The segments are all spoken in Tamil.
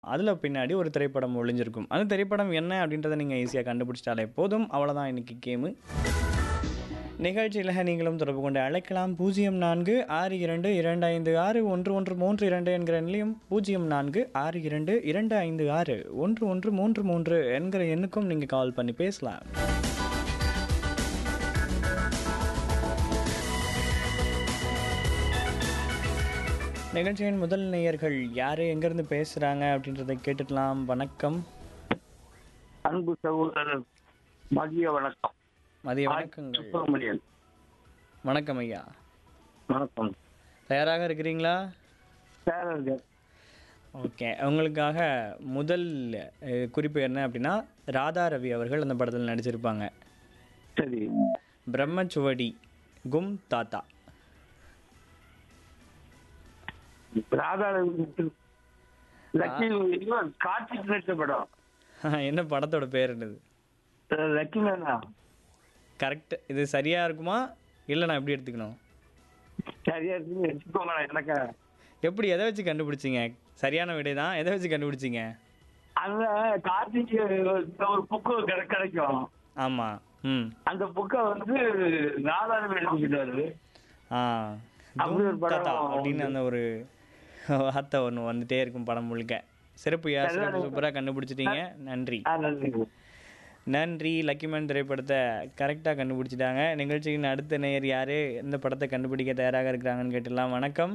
அதில பின்னாடி ஒரு திரைப்படம் ஒளிஞ்சிருக்கும். அந்த திரைப்படம் என்ன அப்படின்றத நீங்க ஈஸியா கண்டுபிடிச்சிட்டாலே போதும். அவ்வளோதான் இன்னைக்கு கேமு. நிகழ்ச்சியில நீங்களும் தொடர்பு கொண்டு அழைக்கலாம் 04 62 256 1132 என்கிற எண்ணிலையும் 04 62 256 1133 என்கிற எண்ணுக்கும் நீங்க கால் பண்ணி பேசலாம். நிகழ்ச்சியின் முதல் நேயர்கள் யாரு எங்கேருந்து பேசுறாங்க அப்படின்றத கேட்டுக்கலாம். வணக்கம். அன்பு சகோதரர் மதிய வணக்கம் மதிய ஆர். வணக்கங்கள். சுப்பிரமணியன் வணக்கம் ஐயா. வணக்கம் தயாராக இருக்கிறீங்களா? சேரர்கள் ஓகே. உங்களுக்காக முதல் அ, குறிப்பு என்ன அப்படின்னா ராதா ரவி அவர்கள் அந்த படத்தில் நடிச்சிருப்பாங்க. சரி பிரம்மச்சுவடி கும் தாத்தா. ராதா லக்கி இவன் கார்த்திக் நடிச்ச படம் என்ன படத்தோட பேர் என்னது? அஹ் லக்கி மேனா கரெக்ட். இது சரியா இருக்குமா? இல்லை நான் எப்படி எடுத்துக்கணும்? சரியா இருக்குன்னு எடுத்துக்கோங்க எனக்கு எப்படி எதை வச்சு கண்டுபிடிச்சீங்க? சரியான விடை தான். எதை வச்சு கண்டுபிடிச்சீங்க? அந்த கார்த்திக் ஒரு புக்கு கிடைக்கும் ஆமா. ம். அந்த புக்கை வந்து ராதாரவி எழுதிக்கிட்டாரு ஆ. அப்படி ஒரு தூம் படம் தாத்தா அப்படின்னு அந்த ஒரு வார்த்தை ஒன்று வந்துட்டே இருக்கும் படம் முழுக்க. சிறப்புயா சிறப்பு சூப்பராக கண்டுபிடிச்சிட்டீங்க. நன்றி. ஆ, நன்றி நன்றி லக்கிமேன் திரைப்படத்தை கரெக்டாக கண்டுபிடிச்சிட்டாங்க. நிகழ்ச்சியின் அடுத்த நேயர் யாரு எந்த படத்தை கண்டுபிடிக்க தயாராக இருக்கிறாங்கன்னு கேட்டுடலாம். வணக்கம்.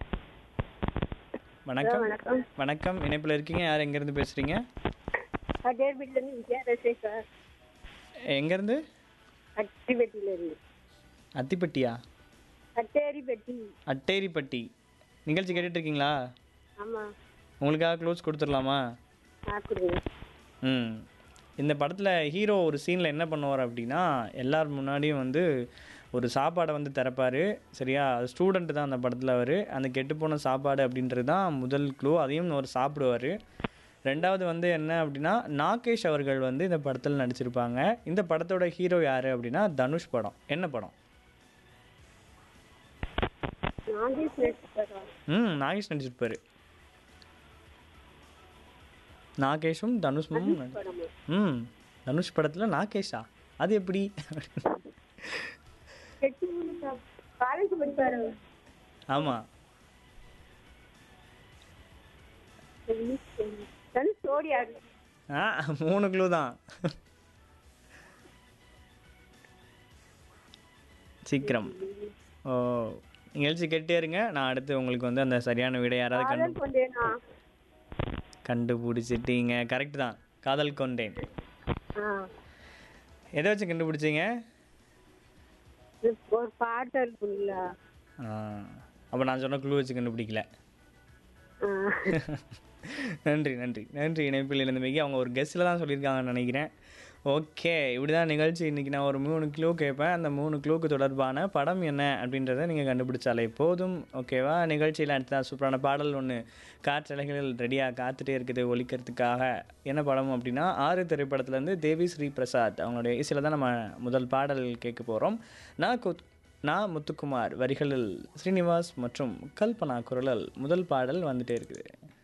வணக்கம். வணக்கம். இணைப்பில் இருக்கீங்க யார் எங்கேருந்து பேசுறீங்க? அடேர்பெட்டிலேருந்து விஜயா பேசுகிறேன் சார் எங்கேருந்து? அட்டிப்பட்டியிலேருந்து அத்திப்பட்டியா? அட்டேரிப்பட்டி அட்டேரிப்பட்டி. நிகழ்ச்சி கேட்டுட்டு இருக்கீங்களா? ஆமாம் உங்களுக்காக க்ளோஸ் கொடுத்துடலாமா? ஆ கொடுங்க ம் இந்த படத்தில் ஹீரோ ஒரு சீனில் என்ன பண்ணுவார் அப்படின்னா எல்லார் முன்னாடியும் வந்து ஒரு சாப்பாடை வந்து திறப்பார் சரியா ஸ்டூடெண்ட் தான் அந்த படத்தில் அவர் அந்த கெட்டுப்போன சாப்பாடு அப்படின்றது தான் முதல் க்ளூ அதையும் அவர் சாப்பிடுவார் ரெண்டாவது வந்து என்ன அப்படின்னா நாகேஷ் அவர்கள் வந்து இந்த படத்தில் நடிச்சிருப்பாங்க இந்த படத்தோட ஹீரோ யார் அப்படின்னா தனுஷ் படம் என்ன படம் நாகேஷ் நடிச்சிருக்காரா ம் நாகேஷ் நடிச்சிருப்பாரு நாகேஷும் தனுஷும் நடி- படமா ம் தனுஷ் படத்தில் நாகேஷா அது எப்படி எட்டு காலேஜ் படிப்பாரு ஆமாம் தனுஷ் ஓடி ஆடு ஆ மூணு க்ளூ தான் சீக்கிரம் ஓ நிகழ்ச்சி கேட்டே இருங்க நான் அடுத்து உங்களுக்கு வந்து அந்த சரியான விடை யாராவது கண்டு காதல் கொண்டேனா கண்டுபிடிச்சிட்டீங்க கரெக்ட் தான் காதல் கொண்டேன் ஆ எதை வச்சு கண்டுபிடிச்சீங்க இது ஒரு பாட்டு இருக்குல்ல அப்போ நான் சொன்ன க்ளூ வச்சு கண்டுபிடிக்கல ஆ நன்றி நன்றி நன்றி இணைப்பில் இருந்தமைக்கு அவங்க ஒரு கெஸ்ட்டில் தான் சொல்லியிருக்காங்கன்னு நினைக்கிறேன் ஓகே இப்படி தான் நிகழ்ச்சி இன்றைக்கி நான் ஒரு மூணு க்ளூ கேட்பேன் அந்த மூணு க்ளூக்கு தொடர்பான படம் என்ன அப்படின்றத நீங்கள் கண்டுபிடிச்சாலே போதும் ஓகேவா நிகழ்ச்சியில் அடுத்த சூப்பரான பாடல் ஒன்று காற்றலைகளில் ரெடியாக காத்துட்டே இருக்குது ஒலிக்கிறதுக்காக என்ன படம் அப்படின்னா ஆறு திரைப்படத்துலேருந்து தேவி ஸ்ரீ பிரசாத் அவங்களுடைய இசையில் தான் நம்ம முதல் பாடல் கேட்க போகிறோம் நான் குத் நான் முத்துக்குமார் வரிகளில் ஸ்ரீனிவாஸ் மற்றும் கல்பனா குரலில் முதல் பாடல் வந்துட்டே இருக்குது